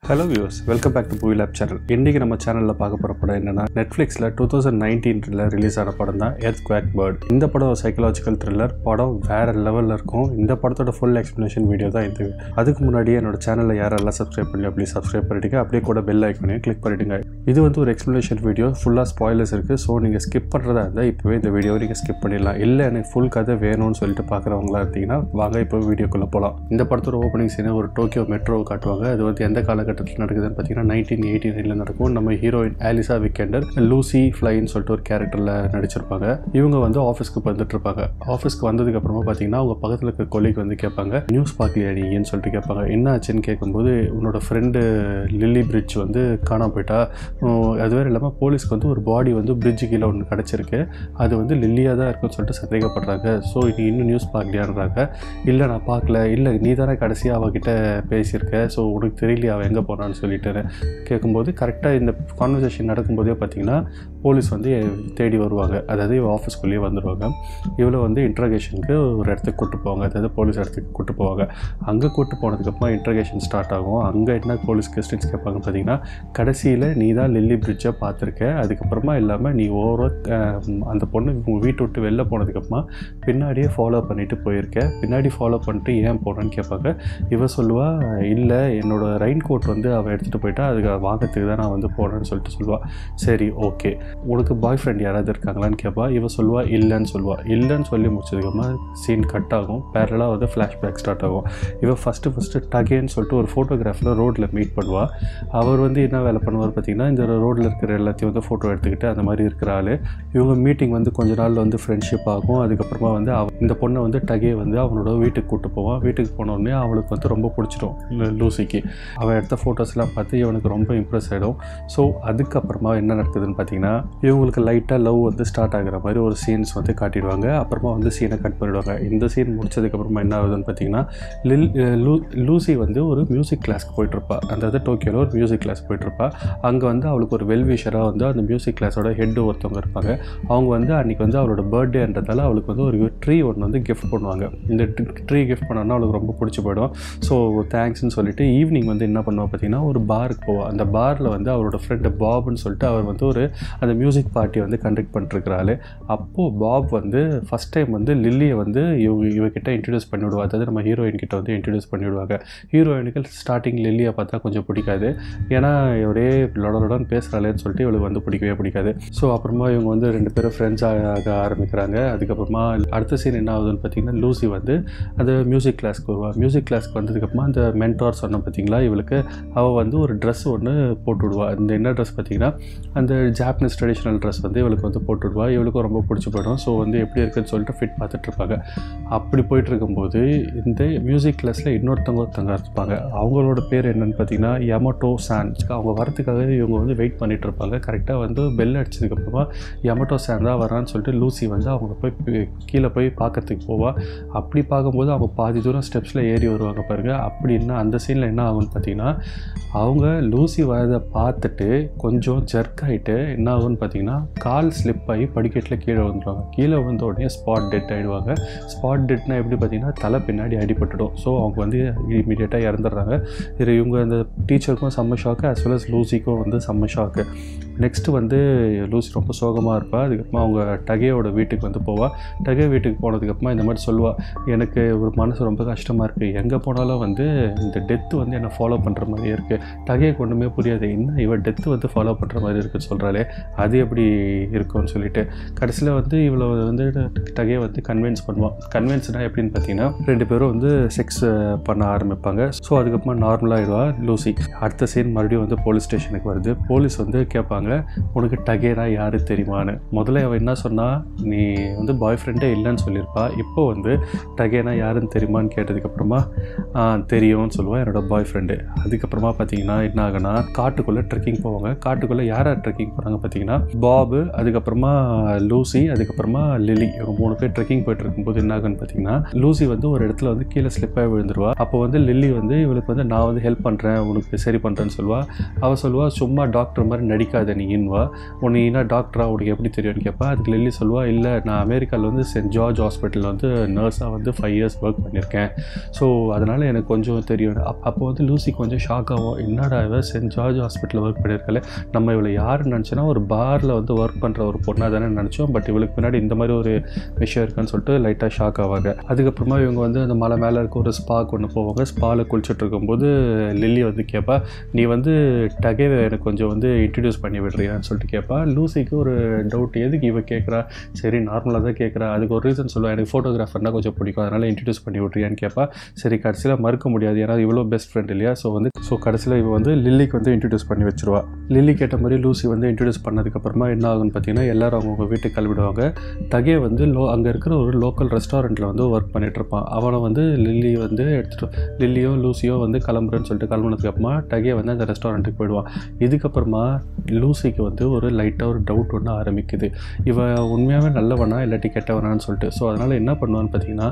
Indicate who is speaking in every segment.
Speaker 1: hello views welcome back to movie lab channel இன்றைக்கி நம்ம சேனலில் பார்க்க போகிற படம் என்னன்னா நெட்ஃப்ளிக்ஸில் டூ தௌசண்ட் நைன்டீனில் ரிலீஸ் ஆன படம் தான் எர்த் குவாக் பேர்ட் இந்த படம் சைக்கலாஜிக்கல் த்ரில்லர் படம் வேறு லெவலில் இருக்கும் இந்த படத்தோட ஃபுல் எக்ஸ்ப்ளனேஷன் வீடியோ தான் இது அதுக்கு முன்னாடி என்னோட சேனலில் யாரெல்லாம் சப்ஸ்கிரைப் பண்ணி அப்படி சப்ஸ்கிரைப் பண்ணிடுங்க அப்படியே கூட பெல் ஐக்கனையும் கிளிக் பண்ணிடுங்க இது வந்து ஒரு எக்ஸ்ப்ளனேஷன் வீடியோ ஃபுல்லாக ஸ்பாய்லர்ஸ் இருக்குது ஸோ நீங்கள் ஸ்கிப் பண்ணுறதா இருந்தால் இப்போவே இந்த வீடியோவை நீங்கள் ஸ்கிப் பண்ணிடலாம் இல்லை எனக்கு ஃபுல் கதை வேணும்னு சொல்லிட்டு பார்க்குறவங்களா இருந்தீங்கன்னா வாங்க இப்போ வீடியோக்குள்ளே போகலாம் இந்த படத்தோட ஓப்பனிங் சீனை ஒரு டோக்கியோ மெட்ரோவை காட்டுவாங்க அது வந்து எந்த காலகட்டத்தில் நடக்குதுன்னு பார்த்தீங்கன்னா நைன்டீன் எயிட்டி நைனில் நடக்கும் நம்ம ஹீரோயின் ஆலிசா விக்கெண்டர் லூசி ஃப்ளைன்னு சொல்லிட்டு ஒரு கேரக்டரில் நடிச்சிருப்பாங்க இவங்க வந்து ஆஃபீஸ்க்கு வந்துட்டு இருப்பாங்க ஆஃபீஸ்க்கு வந்ததுக்கு அப்புறமா பார்த்தீங்கன்னா அவங்க பக்கத்தில் இருக்க கொலிக் வந்து கேட்பாங்க நியூஸ் பார்க்கலையா நீங்கன்னு சொல்லிட்டு கேட்பாங்க என்ன ஆச்சுன்னு கேட்கும்போது உன்னோட ஃப்ரெண்டு லில்லி பிரிட்ஜ் வந்து காணாம போயிட்டா உம், அது வேறு இல்லாமல் போலீஸ்க்கு வந்து ஒரு பாடி வந்து பிரிட்ஜு கீழே ஒன்று கிடச்சிருக்கு அது வந்து லில்லியாக தான் இருக்குன்னு சொல்லிட்டு சந்தேகப்படுறாங்க ஸோ நீ இன்னும் நியூஸ் பார்க்கலையான்றாங்க இல்லை நான் பார்க்கல இல்லை நீ தானே கடைசியாக அவகிட்ட பேசியிருக்க ஸோ உனக்கு தெரியலையா அவள் எங்கே போனான்னு சொல்லிட்டு கேட்கும்போது கரெக்டாக இந்த கான்வர்சேஷன் நடக்கும்போதே பார்த்தீங்கன்னா போலீஸ் வந்து தேடி வருவாங்க அதாவது இவ ஆஃபீஸ்க்குள்ளேயே வந்துடுவாங்க இவளை வந்து இன்ட்ரகேஷனுக்கு ஒரு இடத்துக்கு கூட்டு போவாங்க அதாவது போலீஸ் இடத்துக்கு கூட்டு போவாங்க அங்கே கூட்டு போனதுக்கப்புறமா இன்ட்ரகேஷன் ஸ்டார்ட் ஆகும் அங்கே என்ன போலீஸ் கொஸ்டின்ஸ் கேட்பாங்க பார்த்தீங்கன்னா கடைசியில் நீ தான் லில்லி பிரிட்ஜை பார்த்துருக்க அதுக்கப்புறமா இல்லாமல் நீ ஓவரோ அந்த பொண்ணு உங்கள் வீட்டை விட்டு வெளில போனதுக்கப்புறமா பின்னாடியே ஃபாலோ பண்ணிட்டு போயிருக்க பின்னாடி ஃபாலோ பண்ணிட்டு ஏன் போனேன்னு கேட்பாங்க இவ சொல்லுவா இல்லை என்னோட ரெயின் கோட் வந்து அவள் எடுத்துகிட்டு போயிட்டா அதுக்கு வாங்கத்துக்கு தான் நான் வந்து போனேன்னு சொல்லிட்டு சொல்லுவா சரி ஓகே உனக்கு பாய் ஃப்ரெண்ட் யாராவது இருக்காங்களான்னு கேட்பா இவ சொல்லுவா இல்லைன்னு சொல்லுவா இல்லைன்னு சொல்லி முடிச்சதுக்கப்புறமா சீன் கட் ஆகும் பேரலாக வந்து ஃப்ளாஷ்பேக் ஸ்டார்ட் ஆகும் இவ ஃபஸ்ட்டு ஃபஸ்ட்டு டகேன்னு சொல்லிட்டு ஒரு ஃபோட்டோகிராஃபில் ரோட்டில் மீட் பண்ணுவா அவர் வந்து என்ன வேலை பண்ணுவார் பார்த்தீங்கன்னா இந்த ரோட்டில் இருக்கிற எல்லாத்தையும் வந்து ஃபோட்டோ எடுத்துக்கிட்டு அந்த மாதிரி இருக்கிற ஆள் இவங்க மீட்டிங் வந்து கொஞ்ச நாள் வந்து ஃப்ரெண்ட்ஷிப் ஆகும் அதுக்கப்புறமா வந்து அவ இந்த பொண்ணை வந்து டகே வந்து அவனோட வீட்டுக்கு கூட்டு போவான் வீட்டுக்கு போன உடனே அவளுக்கு வந்து ரொம்ப பிடிச்சிடும் லூ- லூசிக்கு அவள் எடுத்த ஃபோட்டோஸ்லாம் பார்த்து இவனுக்கு ரொம்ப இம்ப்ரெஸ் ஆகிடும் ஸோ அதுக்கப்புறமா என்ன நடக்குதுன்னு பார்த்தீங்கன்னா இவங்களுக்கு லைட்டாக லவ் வந்து ஸ்டார்ட் ஆகுற மாதிரி ஒரு சீன்ஸ் வந்து காட்டிடுவாங்க அப்புறமா வந்து சீனை கட் பண்ணிடுவாங்க இந்த சீன் முடிச்சதுக்கப்புறமா என்ன ஆகுதுன்னு பார்த்தீங்கன்னா லில் லூ லூசி வந்து ஒரு மியூசிக் கிளாஸ்க்கு போயிட்டுருப்பா அதாவது டோக்கியோவில் ஒரு மியூசிக் கிளாஸ் போயிட்டுருப்பா அங்கே வந்து அவளுக்கு ஒரு வெல்விஷராக வந்து அந்த மியூசிக் கிளாஸோட ஹெட் ஒருத்தவங்க இருப்பாங்க அவங்க வந்து அன்றைக்கி வந்து அவளோட பர்த்டேன்றதால அவளுக்கு வந்து ஒரு ட்ரீ ஒன்று வந்து கிஃப்ட் பண்ணுவாங்க இந்த ட்ரீ கிஃப்ட் பண்ணோன்னா அவளுக்கு ரொம்ப பிடிச்சி போயிடும் ஸோ தேங்க்ஸ்னு சொல்லிட்டு ஈவினிங் வந்து என்ன பண்ணுவா பார்த்தீங்கன்னா ஒரு பாருக்கு போவா அந்த பாரில் வந்து அவரோட ஃப்ரெண்டு பாப்னு சொல்லிட்டு அவர் வந்து ஒரு அந்த மியூசிக் பார்ட்டி வந்து கண்டக்ட் பண்ணிருக்கிறாள் அப்போது பாப் வந்து ஃபஸ்ட் டைம் வந்து லில்லியை வந்து இவ இவகிட்ட இன்ட்ரடியூஸ் பண்ணிவிடுவா அதாவது நம்ம ஹீரோயின் கிட்ட வந்து இன்ட்ரடியூஸ் பண்ணிவிடுவாங்க ஹீரோயினுக்கு ஸ்டார்டிங் லில்லியை பார்த்தா கொஞ்சம் பிடிக்காது ஏன்னா ஒரே லொடலொடன்னு பேசுகிறாளேன்னு சொல்லிட்டு இவளுக்கு வந்து பிடிக்கவே பிடிக்காது ஸோ அப்புறமா இவங்க வந்து ரெண்டு பேரும் ஃப்ரெண்ட்ஸ் ஆக ஆரம்பிக்கிறாங்க அதுக்கப்புறமா அடுத்த சீன் என்ன ஆகுதுன்னு பார்த்தீங்கன்னா லூசி வந்து அந்த மியூசிக் கிளாஸ்க்கு வருவா மியூசிக் கிளாஸ்க்கு வந்ததுக்கப்புறமா அந்த மென்டார் சொன்ன பார்த்தீங்களா இவளுக்கு அவள் வந்து ஒரு ட்ரெஸ் ஒன்று போட்டு விடுவா அந்த என்ன ட்ரெஸ் பார்த்தீங்கன்னா அந்த ஜாப்பனீஸ் ட்ரெடிஷ்னல் ட்ரெஸ் வந்து இவளுக்கு வந்து போட்டு விடுவா இவளுக்கும் ரொம்ப பிடிச்சி போயிடும் ஸோ வந்து எப்படி இருக்குன்னு சொல்லிட்டு ஃபிட் பார்த்துட்டு இருப்பாங்க அப்படி போயிட்டு இருக்கும்போது இந்த மியூசிக் கிளாஸில் இன்னொருத்தவங்க ஒருத்தவங்க இருப்பாங்க அவங்களோட பேர் என்னன்னு பார்த்தீங்கன்னா யமட்டோ சான் அவங்க வரத்துக்காக இவங்க வந்து வெயிட் பண்ணிட்டு இருப்பாங்க கரெக்டாக வந்து பெல் அடிச்சதுக்கப்புறமா யமட்டோ சான் தான் வரான்னு சொல்லிட்டு லூசி வந்து அவங்க போய் பி- கீழே போய் பார்க்கறதுக்கு போவா அப்படி பார்க்கும்போது அவங்க பாதி தூரம் ஸ்டெப்ஸில் ஏறி வருவாங்க பாருங்க அப்படின்னா அந்த சீனில் என்ன ஆகும்னு பார்த்தீங்கன்னா அவங்க லூசி வரதை பார்த்துட்டு கொஞ்சம் ஜர்க் ஆகிட்டு என்ன ஆகும்னு பார்த்தீங்கன்னா கால் ஸ்லிப் ஆகி படிக்கட்டில் கீழே விழுந்துருவாங்க கீழே விழுந்த உடனே ஸ்பாட் டெட் ஆகிடுவாங்க ஸ்பாட் டெட்னா எப்படி பார்த்தீங்கன்னா தலை பின்னாடி அடிபட்டுடும் ஸோ அவங்க வந்து இமீடியட்டாக இறந்துடுறாங்க இது இவங்க அந்த டீச்சருக்கும் செம்ம ஷாக்கு as well as லூசிக்கும் வந்து செம்ம ஷாக்கு நெக்ஸ்ட்டு வந்து லூசி ரொம்ப சோகமாக இருப்பா அதுக்கப்புறமா அவங்க டகையோட வீட்டுக்கு வந்து போவா டகே வீட்டுக்கு போனதுக்கப்புறமா இந்த மாதிரி சொல்லுவா எனக்கு ஒரு மனசு ரொம்ப கஷ்டமாக இருக்குது எங்கே போனாலும் வந்து இந்த டெத்து வந்து என்னை ஃபாலோ பண்ணுற மாதிரி இருக்குது டகைக்கு ஒன்றுமே புரியாது என்ன இவள் டெத்து வந்து ஃபாலோ பண்ணுற மாதிரி இருக்குன்னு சொல்கிறாளே அது எப்படி இருக்கும்னு சொல்லிட்டு கடைசியில் வந்து இவ்வளோ வந்து டகே வந்து கன்வின்ஸ் பண்ணுவான் கன்வின்ஸ்னால் எப்படின்னு பார்த்தீங்கன்னா ரெண்டு பேரும் வந்து செக்ஸ் பண்ண ஆரம்பிப்பாங்க ஸோ அதுக்கப்புறமா நார்மலாகிடுவா லூசி அடுத்த சீன் மறுபடியும் வந்து போலீஸ் ஸ்டேஷனுக்கு வருது போலீஸ் வந்து கேட்பாங்க உனக்கு டகேனா யாரு தெரியுமான்னு முதல்ல அவள் என்ன சொன்னா நீ வந்து பாய் ஃப்ரெண்டே இல்லைன்னு சொல்லியிருப்பா இப்போ வந்து டகேனா யாருன்னு தெரியுமான்னு கேட்டதுக்கப்புறமா "ஆ, தெரியும்னு சொல்லுவாள் என்னோட பாய் ஃப்ரெண்டு அதுக்கப்புறமா பார்த்தீங்கன்னா என்ன ஆகுனா காட்டுக்குள்ளே ட்ரெக்கிங் போவாங்க காட்டுக்குள்ளே யார் யார் ட்ரெக்கிங் போகிறாங்க பார்த்தீங்கன்னா பார்த்தீங்கன்னா பாபு அதுக்கப்புறமா லூசி அதுக்கப்புறமா லிலி இவங்க மூணு பேர் ட்ரெக்கிங் போயிட்டு இருக்கும்போது என்ன ஆகுன்னு பார்த்தீங்கன்னா லூசி வந்து ஒரு இடத்துல வந்து கீழே ஸ்லிப்பாகி விழுந்துருவா அப்போ வந்து லில்லி வந்து இவளுக்கு வந்து நான் வந்து ஹெல்ப் பண்ணுறேன் உனக்கு சரி பண்ணுறேன்னு சொல்லுவா அவள் சொல்லுவா சும்மா டாக்டர் மாதிரி நடிக்காத நீ இன்வா உன்னை என்ன டாக்டரா உனக்கு எப்படி தெரியும்னு கேட்பா அதுக்கு லில்லி சொல்லுவா இல்லை நான் அமெரிக்காவில் வந்து சென்ட் ஜார்ஜ் ஹாஸ்பிட்டலில் வந்து நர்ஸாக வந்து ஃபைவ் இயர்ஸ் ஒர்க் பண்ணியிருக்கேன் ஸோ அதனால் எனக்கு கொஞ்சம் தெரியும் அப் அப்போ வந்து லூசி கொஞ்சம் ஷாக் ஆகும் என்னடா இவ சென்ட் ஜார்ஜ் ஹாஸ்பிட்டலில் ஒர்க் பண்ணியிருக்கல நம்ம இவளை யாருன்னு நினச்சோன்னா ஒரு பாரில் வந்து ஒர்க் பண்ணுற ஒரு பொண்ணாக தானே நினச்சோம் பட் இவளுக்கு பின்னாடி இந்த மாதிரி ஒரு விஷயம் இருக்குன்னு சொல்லிட்டு லைட்டாக ஷாக் ஆவாங்க அதுக்கப்புறமா இவங்க வந்து அந்த மலை மேலே இருக்க ஒரு ஸ்பாக்கு ஒன்று போவாங்க ஸ்பாவில் குளிச்சுட்டு இருக்கும்போது லில்லி வந்து கேட்பா நீ வந்து டகேவை எனக்கு கொஞ்சம் வந்து இன்ட்ரடியூஸ் பண்ணி விடுறியான்னு சொல்லிட்டு கேட்பா லூசிக்கு ஒரு டவுட் எதுக்கு இவ கேட்குறா சரி நார்மலாக தான் கேட்குறா அதுக்கு ஒரு ரீசன் சொல்லுவா எனக்கு ஃபோட்டோகிராஃபர்னா கொஞ்சம் பிடிக்கும் அதனால் இன்ட்ரடியூஸ் பண்ணி விட்றியான்னு கேட்பா சரி கடைசியில் மறுக்க முடியாது ஏன்னா இவ்வளோ பெஸ்ட் ஃப்ரெண்ட் இல்லையா ஸோ வந்து ஸோ கடைசியில் இவ வந்து லில்லிக்கு வந்து இன்ட்ரடியூஸ் பண்ணி வச்சிருவா லில்லி கேட்ட மாதிரி லூசி வந்து இன்ட்ரடியூஸ் பண்ணதுக்கப்புறமா என்ன ஆகுன்னு பார்த்தீங்கன்னா எல்லாரும் அவங்கவுங்க வீட்டுக்கு கிளம்பிடுவாங்க தகே வந்து லோ அங்கே இருக்கிற ஒரு லோக்கல் ரெஸ்டாரண்ட்டில் வந்து ஒர்க் பண்ணிட்டு இருப்பான் அவனை வந்து லில்லி வந்து எடுத்துகிட்டு லில்லியோ லூசியோ வந்து கிளம்புறேன்னு சொல்லிட்டு கிளம்புனதுக்கப்புறமா டகே வந்து அந்த ரெஸ்டாரண்ட்டுக்கு போயிடுவான் இதுக்கப்புறமா லூசிக்கு வந்து ஒரு லைட்டாக ஒரு டவுட் ஒன்று ஆரம்பிக்குது இவன் உண்மையாகவே நல்லவனா இல்லாட்டி கெட்டவனான்னு சொல்லிட்டு ஸோ அதனால் என்ன பண்ணுவான்னு பார்த்தீங்கன்னா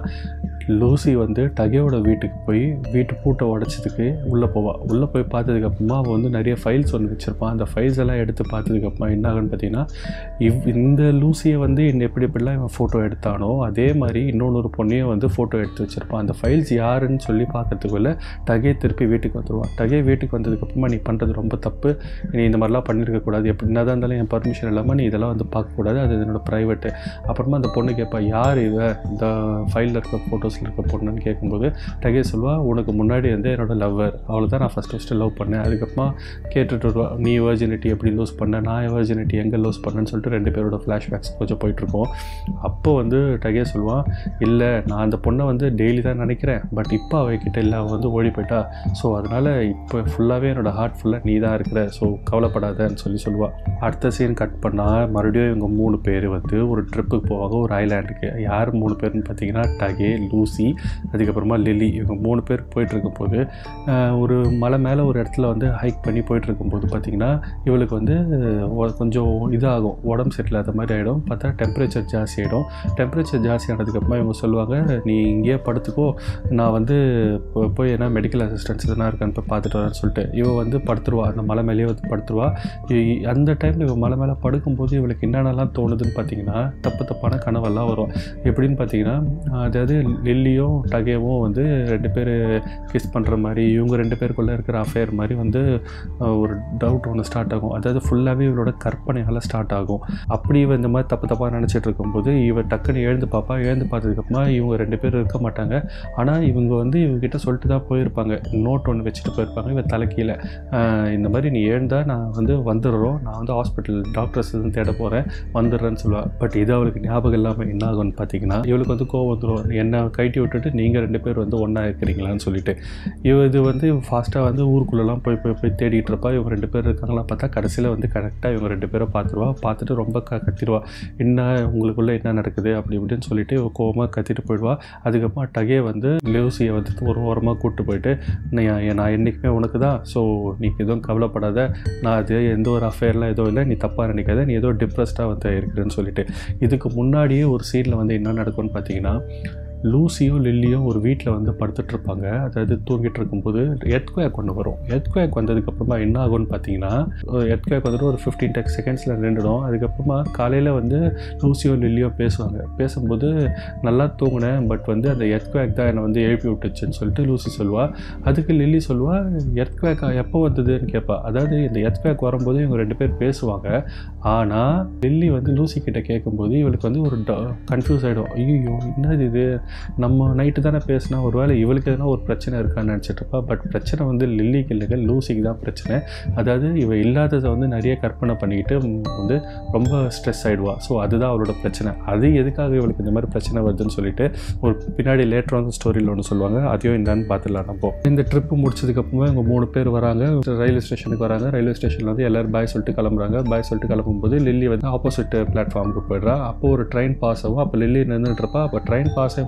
Speaker 1: லூசி வந்து டகேவோட வீட்டுக்கு போய் வீட்டு பூட்டை உடச்சதுக்கு உள்ளே போவாள் உள்ளே போய் பார்த்ததுக்கப்புறமா அவன் வந்து நிறைய ஃபைல்ஸ் ஒன்று வச்சுருப்பான் அந்த ஃபைல்ஸ் எல்லாம் எடுத்து பார்த்ததுக்கப்புறமா என்ன ஆகுன்னு பார்த்தீங்கன்னா இவ் இந்த லூசியை வந்து இன்னும் எப்படி எப்படிலாம் இவன் ஃபோட்டோ எடுத்தானோ அதே மாதிரி இன்னொன்று ஒரு பொண்ணையும் வந்து ஃபோட்டோ எடுத்து வச்சுருப்பான் அந்த ஃபைல்ஸ் யாருன்னு சொல்லி பார்க்கறதுக்குள்ள டகே திருப்பி வீட்டுக்கு வந்துடுவான் டகே வீட்டுக்கு வந்ததுக்கப்புறமா நீ பண்ணுறது ரொம்ப தப்பு நீ இந்த மாதிரிலாம் பண்ணியிருக்கக்கூடாது எப்படி என்னதான் இருந்தாலும் என் பர்மிஷன் இல்லாமல் நீ இதெல்லாம் வந்து பார்க்கக்கூடாது அது என்னோட ப்ரைவேட்டு அப்புறமா அந்த பொண்ணு கேட்பா யார் இவ இந்த ஃபைலில் இருக்க ஃபோட்டோஸில் இருக்க பொண்ணுன்னு கேட்கும்போது டகே சொல்வா உனக்கு முன்னாடி வந்து என்னோட லவ்வர் அவளை தான் நான் ஃபஸ்ட்டு ஃபஸ்ட்டு லவ் பண்ணேன் அதுக்கப்புறமா கேட்டுட்டு வருவா நீ வர்ஜினிட்டி எப்படி லூஸ் பண்ண நான் வர்ஜினிட்டி எங்கே லூஸ் பண்ணேன்னு சொல்லிட்டு ரெண்டு பேரோட ஃப்ளாஷ்பேக்ஸ் கொஞ்சம் போயிட்டுருக்கோம் அப்போ வந்து டகே சொல்லுவான் இல்லை நான் அந்த பொண்ணை வந்து டெய்லி தான் நினைக்கிறேன் பட் இப்போ அவகிட்ட இல்லை அவள் வந்து ஓடி போயிட்டா ஸோ அதனால் இப்போ ஃபுல்லாகவே என்னோட ஹார்ட் ஃபுல்லாக நீ தான் இருக்கிற ஸோ கவலைப்படாதன்னு சொல்லி சொல்லுவாள் அடுத்த சீன் கட் பண்ணால் மறுபடியும் இவங்க மூணு பேர் வந்து ஒரு ட்ரிப்புக்கு போவாங்க ஒரு ஐலாண்டுக்கு யார் மூணு பேர்னு பார்த்தீங்கன்னா டகே லூசி அதுக்கப்புறமா லில்லி இவங்க மூணு பேர் போயிட்டு இருக்கும்போது ஆஹ், ஒரு மலை மேலே ஒரு இடத்துல வந்து ஹைக் பண்ணி போயிட்டு இருக்கும்போது பார்த்தீங்கன்னா இவளுக்கு வந்து ஒ- கொஞ்சம் இதாகும் உடம்பு சரியில்லாத மாதிரி ஆகிடும் பார்த்தா டெம்பரேச்சர் ஜாஸ்தி ஆகிடும் டெம்பரேச்சர் ஜாஸ்தி ஆனதுக்கப்புறமா இவங்க சொல்லுவாங்க நீ இங்கேயே படுத்துக்கோ நான் வந்து போ- போய் என்ன மெடிக்கல் அசிஸ்டன்ஸ் எதனா இருக்கான்னு போய் பார்த்துட்டு வரேன்னு சொல்லிட்டு இவ வந்து படுத்துருவா அந்த மலை மேலேயே வந்து படுத்துருவா இ- இ- அந்த டைமில் இவ மலை மேலே படுக்கும்போது இவளுக்கு என்னென்னலாம் தோணுதுன்னு பார்த்தீங்கன்னா தப்பு தப்பான கனவெல்லாம் வரும் எப்படின்னு பார்த்தீங்கன்னா அதாவது லில்லியும் டகேவும் வந்து ரெண்டு பேர் கிஸ் பண்ணுற மாதிரி இவங்க ரெண்டு பேருக்குள்ளே இருக்கிற அஃபேர் மாதிரி வந்து அஹ், ஒரு டவுட் ஒன்று ஸ்டார்ட் ஆகும் அதாவது ஃபுல்லாகவே இவளோட கற்பனையால் ஸ்டார்ட் ஆகும் அப்படி இவ இந்த மாதிரி தப்பு தப்பாக நினச்சிட்டு இருக்கும்போது இவ டக்குன்னு எழுந்து பார்ப்பா எழுந்து பார்த்ததுக்கப்புறமா இவங்க ரெண்டு பேர் இருக்க மாட்டாங்க ஆனால் இவங்க வந்து இவங்ககிட்ட சொல்லிட்டு தான் போயிருப்பாங்க நோட் ஒன்று வச்சுட்டு போயிருப்பாங்க இவன் தலைக்கீழ இந்த மாதிரி நீ எழுந்தா நான் வந்து வந்துடுறோம் நான் வந்து ஹாஸ்பிட்டல் டாக்டர்ஸ் எதுவும் தேட போகிறேன் வந்துடுறேன்னு சொல்லுவாள் பட் இது அவளுக்கு ஞாபகம் இல்லாமல் என்ன ஆகும்னு பார்த்தீங்கன்னா இவளுக்கு வந்து கோவம் வந்துடும் என்னை கைட்டி விட்டுட்டு நீங்கள் ரெண்டு பேர் வந்து ஒன்றா இருக்கிறீங்களான்னு சொல்லிட்டு இவ இது வந்து ஃபாஸ்ட்டாக வந்து ஊருக்குள்ளெல்லாம் போய் போய் போய் தேடிட்டு இருப்பா இவங்க ரெண்டு பேர் இருக்காங்களா பார்த்தா கடைசியில் வந்து கரெக்டாக இவங்க ரெண்டு பேரும் பார்த்துருவா பார்த்துட்டு ரொம்ப க கத்திடுவா என்ன உங்களுக்குள்ளே என்ன நடக்குது அப்படி இப்படின்னு சொல்லிட்டு இவ கோவமாக கத்திட்டு போயிடுவா அதுக்கப்புறமா டகே வந்து லூசியை வந்து ஒரு ஓரமாக கூப்பிட்டு போயிட்டு நீ நான் என்றைக்குமே உனக்கு தான் ஸோ நீ எதுவும் கவலைப்படாத நான் அது எந்த ஒரு அஃபேர்லாம் எதுவும் இல்லை நீ தப்பாக நினைக்காத நீ ஏதோ டிப்ரெஸ்டாக வந்து இருக்கிறேன்னு சொல்லிட்டு இதுக்கு முன்னாடியே ஒரு சீனில் வந்து என்ன நடக்கும்னு பார்த்தீங்கன்னா லூசியோ லில்லியோ ஒரு வீட்டில் வந்து படுத்துட்டு இருப்பாங்க அதாவது தூங்கிட்டு இருக்கும்போது எர்த்குவேக் ஒன்று வரும் எர்த்குவேக் வந்ததுக்கப்புறமா என்ன ஆகும்னு பார்த்தீங்கன்னா எர்த்குவேக் வந்துட்டு ஒரு ஃபிஃப்டீன் டெக் செகண்ட்ஸில் நின்றுடும் அதுக்கப்புறமா காலையில் வந்து லூசியோ லில்லியோ பேசுவாங்க பேசும்போது நல்லா தூங்கினேன் பட் வந்து அந்த எர்த்குவேக் தான் என்னை வந்து எழுப்பி விட்டுச்சுன்னு சொல்லிட்டு லூசி சொல்லுவா அதுக்கு லில்லி சொல்லுவா எர்த்குவேக் எப்போ வந்ததுன்னு கேட்பா அதாவது இந்த எர்த்குவேக் வரும்போது இவங்க ரெண்டு பேர் பேசுவாங்க ஆனால் லில்லி வந்து லூசி கிட்ட கேட்கும்போது இவளுக்கு வந்து ஒரு கன்ஃபியூஸ் ஆகிடும் ஐயோ என்னது இது நம்ம நைட்டு தானே பேசினா ஒரு வேளை இவளுக்கு எதனா ஒரு பிரச்சனை இருக்கான்னு நினச்சிட்டு இருப்பா பட் பிரச்சனை வந்து லில்லிக்கு இல்லைங்க லூசிக்கு தான் பிரச்சனை அதாவது இவ இல்லாததை வந்து நிறைய கற்பனை பண்ணிக்கிட்டு ம், வந்து ரொம்ப ஸ்ட்ரெஸ் ஆகிடுவா ஸோ அதுதான் அவளோட பிரச்சனை அது எதுக்காக இவளுக்கு இந்த மாதிரி பிரச்சனை வருதுன்னு சொல்லிட்டு ஒரு பின்னாடி லேட்டர் வந்து ஸ்டோரியில் ஒன்று சொல்லுவாங்க அதையும் என்னன்னு பார்த்துடலாம் நம்ம இந்த ட்ரிப்பு முடிச்சதுக்கப்புறமா இவங்க மூணு பேர் வராங்க ரயில்வே ஸ்டேஷனுக்கு வராங்க ரயில்வே ஸ்டேஷனில் வந்து எல்லோரும் பாய் சொல்லிட்டு கிளம்புறாங்க பாய் சொல்லிட்டு கிளம்பும்போது லில்லி வந்து ஆப்போசிட் பிளாட்ஃபார்முக்கு போயிடுறா அப்போ ஒரு ட்ரெயின் பாஸ் ஆகும் அப்போ லில்லி நின்றுட்டு இருப்பா அப்போ ட்ரெயின் பாஸ் ஆகி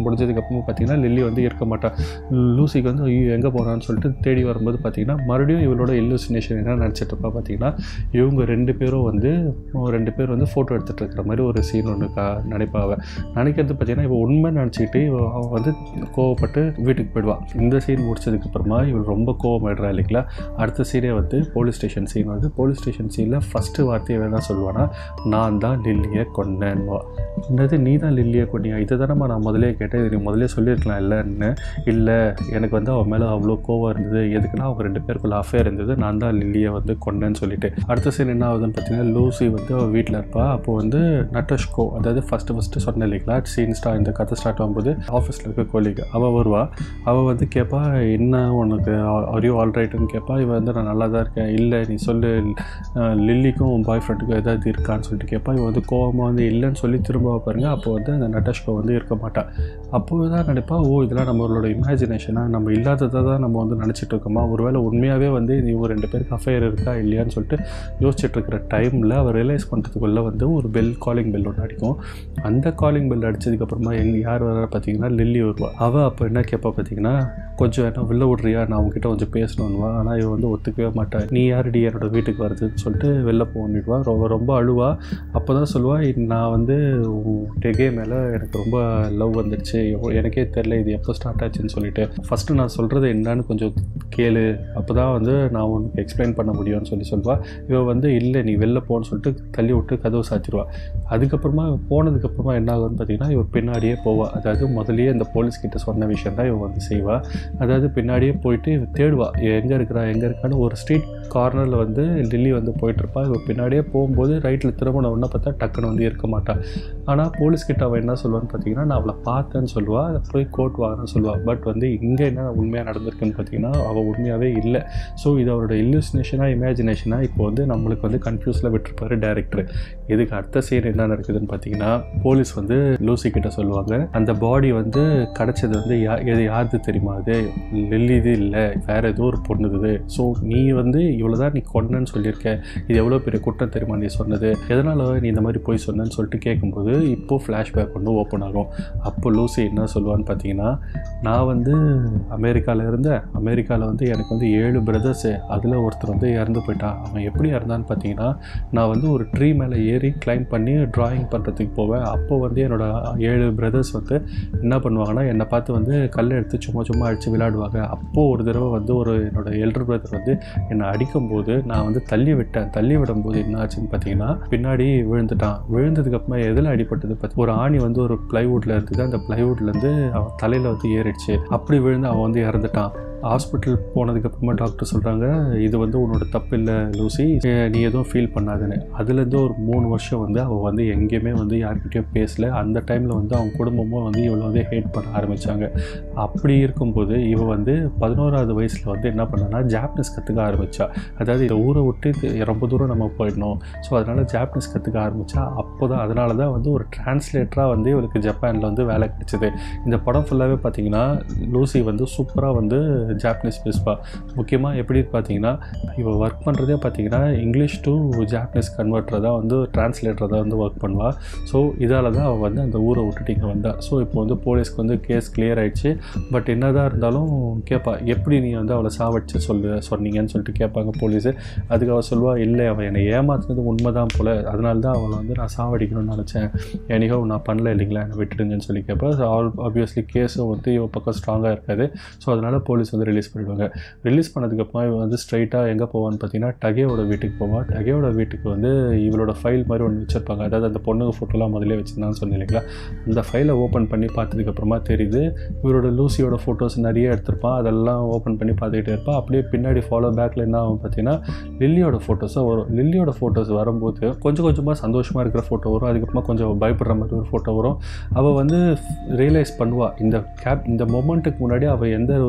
Speaker 1: முடிஞ்சதுக்கப்புறமா பார்த்தீங்கன்னா லில்லி வந்து இருக்க மாட்டான் லூசிக்கு வந்து ஐயோ எங்கே போகிறான்னு சொல்லிட்டு தேடி வரும்போது பார்த்தீங்கன்னா மறுபடியும் இவளோட இல்லுசினேஷன் என்ன நினச்சிட்டு இருப்பா பார்த்தீங்கன்னா இவங்க ரெண்டு பேரும் வந்து ரெண்டு பேர் வந்து ஃபோட்டோ எடுத்துகிட்டு இருக்கிற மாதிரி ஒரு சீன் ஒன்று கா நினைப்பாவ நினைக்கிறது பார்த்தீங்கன்னா இவள் உண்மை நினச்சிக்கிட்டு இவ அவள் வந்து கோவப்பட்டு வீட்டுக்கு போயிடுவாள் இந்த சீன் முடிச்சதுக்கப்புறமா இவள் ரொம்ப கோவமாயிடுறா இல்லைங்களா அடுத்த சீனே வந்து போலீஸ் ஸ்டேஷன் சீன் வந்து போலீஸ் ஸ்டேஷன் சீனில் ஃபஸ்ட்டு வார்த்தையை வேணா சொல்லுவானா நான் தான் லில்லியை கொன்னேன்வா என்னது நீ தான் லில்லியை கொன்னியா இதை தானம்மா நான் முதலே கேட்டேன் இது நீ முதலே சொல்லியிருக்கலாம் இல்லைன்னு இல்லை எனக்கு வந்து அவன் மேலே அவ்வளோ கோவம் இருந்தது எதுக்குன்னா அவங்க ரெண்டு பேருக்குள்ள அஃபேர் இருந்தது நான் தான் லில்லியை வந்து கொன்னேன்னு சொல்லிட்டு அடுத்த சீன் என்ன ஆகுதுன்னு பார்த்தீங்கன்னா லூசி வந்து அவள் வீட்டில் இருப்பா அப்போ வந்து நட்டஷ்கோ அதாவது ஃபஸ்ட்டு ஃபஸ்ட்டு சொன்னேன் இல்லைங்களா சீன் ஸ்டா இந்த கதை ஸ்டார்ட் ஆகும்போது ஆஃபீஸில் இருக்க கோலிக்கு அவள் வருவா அவள் வந்து கேட்பா என்ன உனக்கு அரியோ ஆல்ரைட்டுன்னு கேட்பா இவன் வந்து நான் நல்லா தான் இருக்கேன் இல்லை நீ சொல்லு அஹ், லில்லிக்கும் பாய் ஃப்ரெண்டுக்கும் ஏதாவது இருக்கான்னு சொல்லிட்டு கேட்பா இவன் வந்து கோவமாக வந்து இல்லைன்னு சொல்லி திரும்ப பாருங்க அப்போ வந்து அந்த நட்டஷ்கோ வந்து இருக்க மாட்டான் அப்போ தான் நினைப்பா ஓ இதெல்லாம் நம்மளோட இமேஜினேஷனாக நம்ம இல்லாததை தான் நம்ம வந்து நினச்சிட்டு இருக்கோமா ஒருவேளை உண்மையாகவே வந்து இவங்க ரெண்டு பேருக்கு அஃபேர் இருக்கா இல்லையான்னு சொல்லிட்டு யோசிச்சுட்டு இருக்கிற டைமில் அவர் ரியலைஸ் பண்ணுறதுக்குள்ளே வந்து ஒரு பெல் காலிங் பெல் ஒன்று அடிக்கும் அந்த காலிங் பெல் அடிச்சதுக்கப்புறமா எங்க யார் வர பார்த்தீங்கன்னா லில்லி வருவா அவள் அப்போ என்ன கேட்பா பார்த்தீங்கன்னா கொஞ்சம் என்ன வெளில விட்றியா நான் உங்ககிட்ட கொஞ்சம் பேசணுன்னுவா ஆனால் இவன் வந்து ஒத்துக்கவே மாட்டான் நீ யாருடி என்னோட வீட்டுக்கு வருதுன்னு சொல்லிட்டு வெளில போனிடுவா ரொம்ப ரொம்ப அழுவா அப்போ தான் சொல்லுவா நான் வந்து டெகே மேலே எனக்கு ரொம்ப லவ் வந்துடுச்சு எவ்வளோ- எனக்கே தெரில இது எப்போ ஸ்டார்ட் ஆச்சுன்னு சொல்லிட்டு ஃபஸ்ட்டு நான் சொல்கிறது என்னன்னு கொஞ்சம் கேளு அப்போ தான் வந்து நான் உனக்கு எக்ஸ்பிளைன் பண்ண முடியும்னு சொல்லி சொல்லுவா இவ வந்து இல்லை நீ வெளில போன்னு சொல்லிட்டு தள்ளி விட்டு கதவு சாத்திடுவா அதுக்கப்புறமா இவ போனதுக்கப்புறமா என்ன ஆகுதுன்னு பார்த்தீங்கன்னா இவ பின்னாடியே போவா அதாவது முதல்லயே இந்த போலீஸ் கிட்ட சொன்ன விஷயம் தான் இவ வந்து செய்வா அதாவது பின்னாடியே போயிட்டு இவ தேடுவா எங்கே இருக்கிறா எங்கே இருக்கான்னு ஒரு ஸ்ட்ரீட் கார்னரில் வந்து லில்லி வந்து போயிட்டுருப்பா இவ பின்னாடியே போகும்போது ரைட்டில் திரும்பின உடனே பார்த்தா டக்குன்னு வந்து இருக்க மாட்டா ஆனால் போலீஸ் கிட்ட அவள் என்ன சொல்லுவான்னு பார்த்தீங்கன்னா நான் அவளை பார்த்தேன்னு சொல்லுவா அதை போய் கோர்ட் வாரேன்னு சொல்லுவா பட் வந்து இங்கே என்ன உண்மையாக நடந்திருக்குன்னு பார்த்தீங்கன்னா அவள் உண்மையாகவே இல்லை ஸோ இது அவரோட இல்லுசினேஷனாக இமேஜினேஷனாக இப்போ வந்து நம்மளுக்கு வந்து கன்ஃபியூஸில் விட்டுருப்பாரு டேரக்டர் இதுக்கு அடுத்த சீன் என்ன நடக்குதுன்னு பார்த்தீங்கன்னா போலீஸ் வந்து லூசி கிட்ட சொல்லுவாங்க அந்த பாடி வந்து கிடச்சது வந்து யா இது யாருது தெரியுமா அது லில்லி இது இல்லை வேற ஏதோ ஒரு பொண்ணுது ஸோ நீ வந்து இவ்வளோதான் நீ கொன்னன்னு சொல்லியிருக்க இது எவ்வளோ பெரிய குற்றம் தெரியுமா நீ சொன்னது எதனால் நீ இந்த மாதிரி போய் சொன்னேன்னு சொல்லிட்டு கேட்கும்போது இப்போ ஃப்ளாஷ்பேக் வந்து ஓப்பன் ஆகும் அப்போ லூசி என்ன சொல்லுவான்னு பார்த்தீங்கன்னா நான் வந்து அமெரிக்காவில் இருந்தேன் அமெரிக்காவில் வந்து எனக்கு வந்து ஏழு பிரதர்ஸு அதில் ஒருத்தர் வந்து இறந்து போயிட்டான் அவன் எப்படி இறந்தான்னு பார்த்தீங்கன்னா நான் வந்து ஒரு ட்ரீ மேலே ஏறி கிளைம் பண்ணி ட்ராயிங் பண்ணுறதுக்கு போவேன் அப்போ வந்து என்னோட ஏழு பிரதர்ஸ் வந்து என்ன பண்ணுவாங்கன்னா என்னை பார்த்து வந்து கல் எடுத்து சும்மா சும்மா அடித்து விளையாடுவாங்க அப்போது ஒரு தடவை வந்து ஒரு என்னோட எல்டர் பிரதர் வந்து என்னை அடிக்கும்போது நான் வந்து தள்ளி விட்டேன் தள்ளி விடும்போது என்ன ஆச்சுன்னு பார்த்தீங்கன்னா பின்னாடி விழுந்துட்டான் விழுந்ததுக்கப்புறமா எதில் அடிபட்டது பார்த்து ஒரு ஆணி வந்து ஒரு ப்ளைவுட்டில் இருந்தது அந்த ப்ளைவுட்லேருந்து அவன் தலையில் வந்து ஏறிடுச்சு அப்படி விழுந்து அவன் வந்து இறந்துட்டான் ஹாஸ்பிட்டல் போனதுக்கப்புறமா டாக்டர் சொல்கிறாங்க இது வந்து உன்னோட தப்பு இல்லை லூசி அஹ் நீ எதுவும் ஃபீல் பண்ணாதுன்னு அதுலேருந்து ஒரு மூணு வருஷம் வந்து அவள் வந்து எங்கேயுமே வந்து யார்கிட்டயும் பேசல அந்த டைமில் வந்து அவங்க குடும்பமும் வந்து இவளை வந்து ஹேட் பண்ண ஆரம்பித்தாங்க அப்படி இருக்கும்போது இவ வந்து பதினோராவது வயசில் வந்து என்ன பண்ணான்னா ஜாப்பனீஸ் கற்றுக்க ஆரம்பித்தா அதாவது இந்த ஊரை விட்டு இது ரொம்ப தூரம் நம்ம போயிடணும் ஸோ அதனால் ஜாப்பனீஸ் கற்றுக்க ஆரம்பித்தா அப்போ தான் அதனால தான் வந்து ஒரு டிரான்ஸ்லேட்டராக வந்து இவளுக்கு ஜப்பானில் வந்து வேலை கிடைச்சிது இந்த படம் ஃபுல்லாகவே பார்த்தீங்கன்னா லூசி வந்து சூப்பராக வந்து ஜாப்பனீஸ் பேசுவா முக்கியமாக எப்படி பார்த்தீங்கன்னா இவள் ஒர்க் பண்ணுறதே பார்த்தீங்கன்னா இங்கிலீஷ் டு ஜாப்பனீஸ் கன்வெர்ட்டர் தான் வந்து டிரான்ஸ்லேட்டர் தான் வந்து ஒர்க் பண்ணுவாள் ஸோ இதால் தான் அவள் வந்து அந்த ஊரை விட்டுட்டு இங்கே வந்தா ஸோ இப்போ வந்து போலீஸ்க்கு வந்து கேஸ் கிளியர் ஆயிடுச்சு பட் என்னதான் இருந்தாலும் கேட்பா எப்படி நீ வந்து அவளை சாவடிச்சு சொல்லு சொன்னீங்கன்னு சொல்லிட்டு கேட்பாங்க போலீஸு அதுக்கு அவள் சொல்லுவா இல்லை அவள் என்னை ஏமாத்துனது உண்மை தான் போல் அதனால தான் அவளை வந்து நான் சாவடிக்கணும்னு நினச்சேன் எனக்கோ நான் பண்ணல இல்லைங்களா என்னை விட்டுடுங்கன்னு சொல்லி கேட்பா ஆல் ஆப்வியஸ்லி கேஸும் வந்து இவ பக்கம் ஸ்ட்ராங்காக இருக்காது ஸோ அதனால் போலீஸ் வந்து ரிலீஸ் பண்ணிடுவாங்க ரிலீஸ் பண்ணதுக்கப்புறமா இவன் வந்து ஸ்ட்ரைட்டாக எங்கே போவான்னு பார்த்தீங்கன்னா டகேவோட வீட்டுக்கு போவான் டகேவோட வீட்டுக்கு வந்து இவளோட ஃபைல் மாதிரி ஒன்று வச்சுருப்பாங்க அதாவது அந்த பொண்ணுங்க ஃபோட்டோலாம் முதல்ல வச்சுருந்தான்னு சொன்னேன் இல்லைங்களா அந்த ஃபைலை ஓப்பன் பண்ணி பார்த்ததுக்கப்புறமா தெரியுது இவரோட லூசியோட ஃபோட்டோஸ் நிறைய எடுத்திருப்பான் அதெல்லாம் ஓப்பன் பண்ணி பார்த்துக்கிட்டே இருப்பான் அப்படியே பின்னாடி ஃபாலோ பேக்கில் என்ன ஆகும் பார்த்தீங்கன்னா லில்லியோட ஃபோட்டோஸும் வரும் லில்லியோட ஃபோட்டோஸ் வரும்போது கொஞ்சம் கொஞ்சமாக சந்தோஷமாக இருக்கிற ஃபோட்டோ வரும் அதுக்கப்புறமா கொஞ்சம் பயப்படுற மாதிரி ஒரு ஃபோட்டோ வரும் அவள் வந்து ரியலைஸ் பண்ணுவாள் இந்த கேப் இந்த மொமெண்ட்டுக்கு முன்னாடி அவள் எந்த ஒரு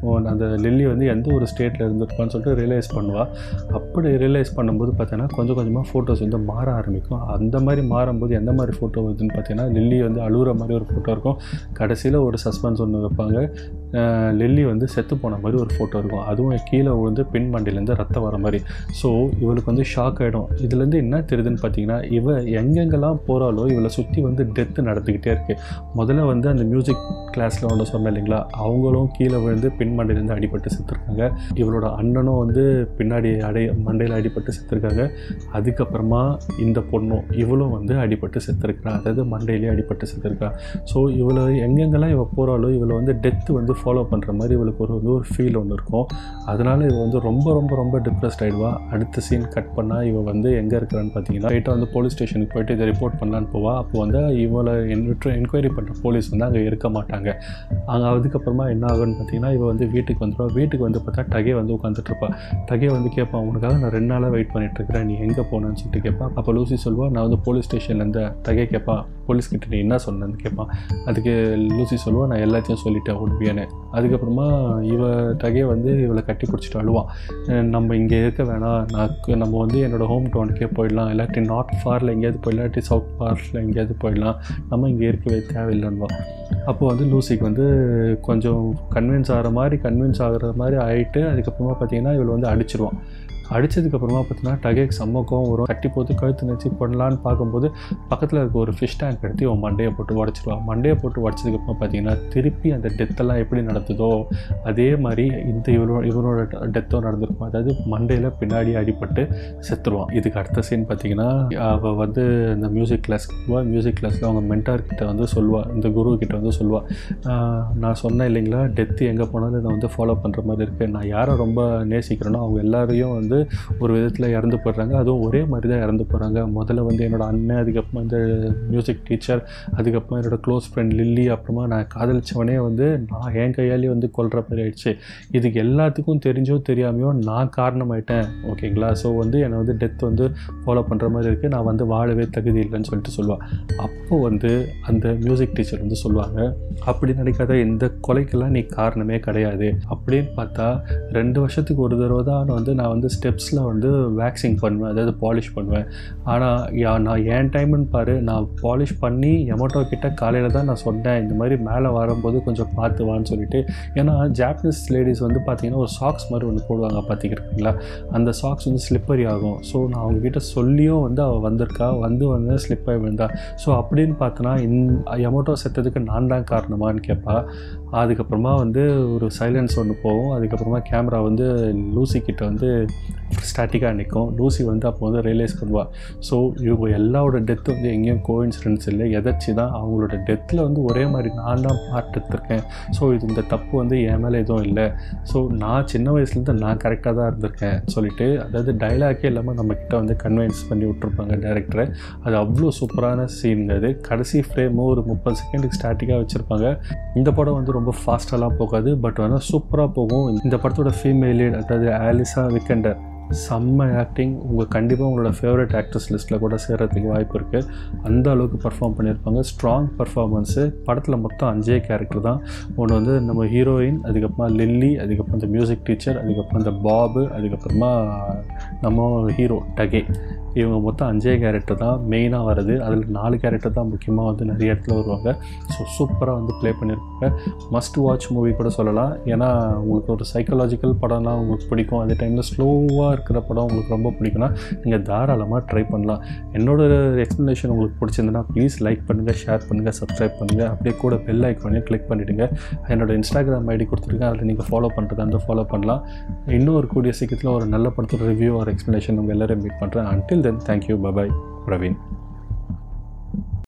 Speaker 1: அந்த லில்லி வந்து எந்த ஒரு ஸ்டேட்டில் இருந்திருப்பான்னு சொல்லிட்டு ரியலைஸ் பண்ணுவாள் அப்படி ரியலைஸ் பண்ணும்போது பார்த்தீங்கன்னா கொஞ்சம் கொஞ்சமாக ஃபோட்டோஸ் வந்து மாற ஆரம்பிக்கும் அந்த மாதிரி மாறும்போது எந்த மாதிரி ஃபோட்டோ வருதுன்னு பார்த்தீங்கன்னா லில்லி வந்து அழுகுற மாதிரி ஒரு ஃபோட்டோ இருக்கும் கடைசியில் ஒரு சஸ்பென்ஸ் ஒன்று வைப்பாங்க அஹ் லில்லி வந்து செத்து போன மாதிரி ஒரு ஃபோட்டோ இருக்கும் அதுவும் கீழே விழுந்து பின் மண்டிலேருந்து ரத்தம் வர மாதிரி ஸோ இவளுக்கு வந்து ஷாக் ஆகிடும் இதுலேருந்து என்ன தெரியுதுன்னு பார்த்தீங்கன்னா இவ எங்கெங்கெல்லாம் போகிறாலோ இவளை சுற்றி வந்து டெத்து நடந்துக்கிட்டே இருக்குது முதல்ல வந்து அந்த மியூசிக் கிளாஸில் ஒன்று சொன்னேன் இல்லைங்களா அவங்களும் கீழே விழுந்து பின் மண்டையிலேருந்து அடிபட்டு செத்துருக்காங்க இவளோட அண்ணனும் வந்து பின்னாடி அடை மண்டையில் அடிபட்டு செத்துருக்காங்க அதுக்கப்புறமா இந்த பொண்ணும் இவளும் வந்து அடிபட்டு செத்துருக்கிறா அதாவது மண்டையிலேயே அடிபட்டு செத்துருக்கா ஸோ இவளை எங்கெங்கெல்லாம் இவள் போகிறாலோ இவளை வந்து டெத்து வந்து ஃபாலோ பண்ணுற மாதிரி இவளுக்கு ஒரு வந்து ஒரு ஃபீல் ஒன்று இருக்கும் அதனால் இவள் வந்து ரொம்ப ரொம்ப ரொம்ப டிப்ரெஸ்ட் ஆகிடுவா அடுத்த சீன் கட் பண்ணால் இவள் வந்து எங்கே இருக்கிறான்னு பார்த்தீங்கன்னா ரைட்டாக வந்து போலீஸ் ஸ்டேஷனுக்கு போயிட்டு இதை ரிப்போர்ட் பண்ணலான்னு போவா அப்போ வந்து இவளை என்கொயரி பண்ணுற போலீஸ் வந்து அங்கே இருக்க மாட்டாங்க அங்கே அதுக்கப்புறமா என்ன ஆகும்னு பார்த்தீங்கன்னா இவள் வந்து வீட்டுக்கு வந்துடுவா வீட்டுக்கு வந்து பார்த்தா டகே வந்து உட்காந்துட்டு இருப்பா டகே வந்து கேட்பான் உனக்காக நான் ரெண்டு நாளாக வெயிட் பண்ணிட்டு இருக்கிறேன் நீ எங்கே போனேன்னு சொல்லிட்டு கேட்பா அப்போ லூசி சொல்வா நான் வந்து போலீஸ் ஸ்டேஷன்லேருந்து டகே கேட்பா போலீஸ்கிட்ட நீ என்ன சொன்னேன்னு கேட்பான் அதுக்கு லூசி சொல்லுவா நான் எல்லாத்தையும் சொல்லிட்டேன் உண்மையானு அதுக்கப்புறமா இவ டகே வந்து இவளை கட்டி பிடிச்சிட்டு அழுவான் அஹ் நம்ம இங்கே இருக்க வேணாம் நான் கு- நம்ம வந்து என்னோட ஹோம் டவுனுக்கே போயிடலாம் இல்லாட்டி நார்த் ஃபாரில் எங்கேயாவது போயிடலாம் இல்லாட்டி சவுத் ஃபாரில் எங்கேயாவது போயிடலாம் நம்ம இங்கே இருக்கவே தேவையில்லைன்னுவா அப்போ வந்து லூசிக்கு வந்து கொஞ்சம் கன்வின்ஸ் ஆகிற மாதிரி கன்வின்ஸ் ஆகுற மாதிரி ஆகிட்டு அதுக்கப்புறமா பார்த்தீங்கன்னா இவள் வந்து அடிச்சிருவான் அடித்ததுக்கப்புறமா பார்த்தீங்கன்னா டகேக் சம்மக்கம் வரும் கட்டி போட்டு கழுத்து நினச்சி பண்ணலான்னு பார்க்கும்போது பக்கத்தில் இருக்க ஒரு ஃபிஷ் டேங்க் எடுத்து அவன் மண்டையை போட்டு உடச்சிருவான் மண்டையை போட்டு உடச்சதுக்கப்புறம் பார்த்தீங்கன்னா திருப்பி அந்த டெத்தெல்லாம் எப்படி நடந்ததோ அதே மாதிரி இந்த இவனோட இவனோட டெத்தும் நடந்திருக்கும் அதாவது மண்டையில் பின்னாடி அடிபட்டு செத்துருவான் இதுக்கு அடுத்த சீன் பார்த்தீங்கன்னா அவள் வந்து இந்த மியூசிக் கிளாஸ்க்கு போவா மியூசிக் கிளாஸில் அவங்க மென்டார் கிட்ட வந்து சொல்லுவாள் இந்த குரு கிட்ட வந்து சொல்லுவாள் நான் சொன்னேன் இல்லைங்களா டெத்து எங்கே போனாலும் நான் வந்து ஃபாலோ பண்ணுற மாதிரி இருக்குது நான் யாரை ரொம்ப நேசிக்கிறேனோ அவங்க எல்லாரையும் வந்து ஒரு விதத்தில் இறந்து போடுறாங்க அதுவும் ஒரே மாதிரி தான் இறந்து போகிறாங்க முதல்ல வந்து என்னோட அண்ணன் அதுக்கப்புறமா இந்த மியூசிக் டீச்சர் அதுக்கப்புறமா என்னோட க்ளோஸ் ஃப்ரெண்ட் லில்லி அப்புறமா நான் காதலிச்சவனே வந்து நான் என் கையாலேயே வந்து கொல்ற மாதிரி ஆயிடுச்சு இதுக்கு எல்லாத்துக்கும் தெரிஞ்சோ தெரியாமையோ நான் காரணமாயிட்டேன் ஓகேங்களா ஸோ வந்து என்னை வந்து டெத் வந்து ஃபாலோ பண்ணுற மாதிரி இருக்குது நான் வந்து வாழவே தகுதி இல்லைன்னு சொல்லிட்டு சொல்லுவாள் அப்போ வந்து அந்த மியூசிக் டீச்சர் வந்து சொல்லுவாங்க அப்படி நடக்காத இந்த கொலைக்கெல்லாம் நீ காரணமே கிடையாது அப்படின்னு பார்த்தா ரெண்டு வருஷத்துக்கு ஒரு தடவை தான் வந்து நான் வந்து ஸ்டெப்ஸில் வந்து வேக்சிங் பண்ணுவேன் அதாவது பாலிஷ் பண்ணுவேன் ஆனால் நான் என் டைம்னு பாரு நான் பாலிஷ் பண்ணி எமோட்டோ கிட்ட காலையில் தான் நான் சொன்னேன் இந்த மாதிரி மேலே வரும்போது கொஞ்சம் பார்த்து வான்னு சொல்லிட்டு ஏன்னா ஜாப்பனீஸ் லேடிஸ் வந்து பார்த்தீங்கன்னா ஒரு சாக்ஸ் மாதிரி ஒன்று போடுவாங்க பார்த்துக்கிறீங்களா அந்த சாக்ஸ் வந்து ஸ்லிப்பரி ஆகும் ஸோ நான் அவங்கக்கிட்ட சொல்லியும் வந்து அவள் வந்திருக்கா வந்து வந்து ஸ்லிப் ஆகி விழுந்தா ஸோ அப்படின்னு பார்த்தோன்னா இன் எமோட்டோ செத்ததுக்கு நான் தான் காரணமான்னு கேட்பா அதுக்கப்புறமா வந்து ஒரு சைலன்ஸ் ஒன்று போகும் அதுக்கப்புறமா கேமரா வந்து லூசி கிட்ட வந்து ஸ்டாட்டிக்காக நிற்கும் லூசி வந்து அப்போ வந்து ரியலைஸ் பண்ணுவாள் ஸோ இவங்க எல்லாரோட டெத்து வந்து எங்கேயும் கோயின்சிடன்ஸ் இல்லை எதாச்சு தான் அவங்களோட டெத்தில் வந்து ஒரே மாதிரி நான் தான் பார்ட் எடுத்திருக்கேன் ஸோ இது இந்த தப்பு வந்து என் மேலே எதுவும் இல்லை ஸோ நான் சின்ன வயசுலேருந்து நான் கரெக்டாக தான் இருந்திருக்கேன் சொல்லிட்டு அதாவது டைலாக்கே இல்லாமல் நம்மக்கிட்ட வந்து கன்வின்ஸ் பண்ணி விட்ருப்பாங்க டேரக்டரை அது அவ்வளோ சூப்பரான சீன் அது கடைசி ஃப்ரேமும் ஒரு முப்பது செகண்டுக்கு ஸ்டாட்டிக்காக வச்சுருப்பாங்க இந்த படம் வந்து ரொம்ப ஃபாஸ்ட்டாலாம் போகாது பட் ஆனால் சூப்பராக போகும் இந்த படத்தோட ஃபீமேல் லீட் அதாவது ஆலிசா விக்கண்டர் செம்ம ஆக்டிங் உங்கள் கண்டிப்பாக உங்களோட ஃபேவரட் ஆக்ட்ரஸ் லிஸ்ட்டில் கூட சேர்கிறதுக்கு வாய்ப்பு இருக்குது அந்த அளவுக்கு பர்ஃபார்ம் பண்ணியிருப்பாங்க ஸ்ட்ராங் பர்ஃபார்மன்ஸு படத்தில் மொத்தம் அஞ்சே கேரக்டர் தான் ஒன்று வந்து நம்ம ஹீரோயின் அதுக்கப்புறமா லில்லி அதுக்கப்புறம் இந்த மியூசிக் டீச்சர் அதுக்கப்புறம் இந்த பாபு அதுக்கப்புறமா நம்ம ஹீரோ டகே இவங்க மொத்தம் அஞ்சே கேரக்டர் தான் மெயினாக வருது அதில் நாலு கேரக்டர் தான் முக்கியமாக வந்து நிறைய இடத்துல வருவாங்க ஸோ சூப்பராக வந்து ப்ளே பண்ணியிருக்காங்க மஸ்ட் வாட்ச் மூவி கூட சொல்லலாம் ஏன்னா உங்களுக்கு ஒரு சைக்கலாஜிக்கல் படம்லாம் உங்களுக்கு பிடிக்கும் அதே டைமில் ஸ்லோவாக இருக்கிற படம் உங்களுக்கு ரொம்ப பிடிக்கும்னா நீங்கள் தாராளமாக ட்ரை பண்ணலாம் என்னோட எக்ஸ்ப்ளனேஷன் உங்களுக்கு பிடிச்சிருந்ததுன்னா ப்ளீஸ் லைக் பண்ணுங்கள் ஷேர் பண்ணுங்கள் சப்ஸ்கிரைப் பண்ணுங்கள் அப்படியே கூட பெல் ஐக்கானையும் கிளிக் பண்ணிவிடுங்க என்னோட இன்ஸ்டாகிராம் ஐடி கொடுத்துருக்கேன் அதில் நீங்கள் ஃபாலோ பண்ணுறதா இருந்தால் ஃபாலோ பண்ணலாம் இன்னும் ஒரு கூடிய சீக்கிரத்தில் ஒரு நல்ல படத்தோட ரிவ்யூ ஒரு எக்ஸ்ப்ளனேஷன் உங்கள் எல்லாரும் மீட் பண்ணுறேன் until then thank you bye bye Praveen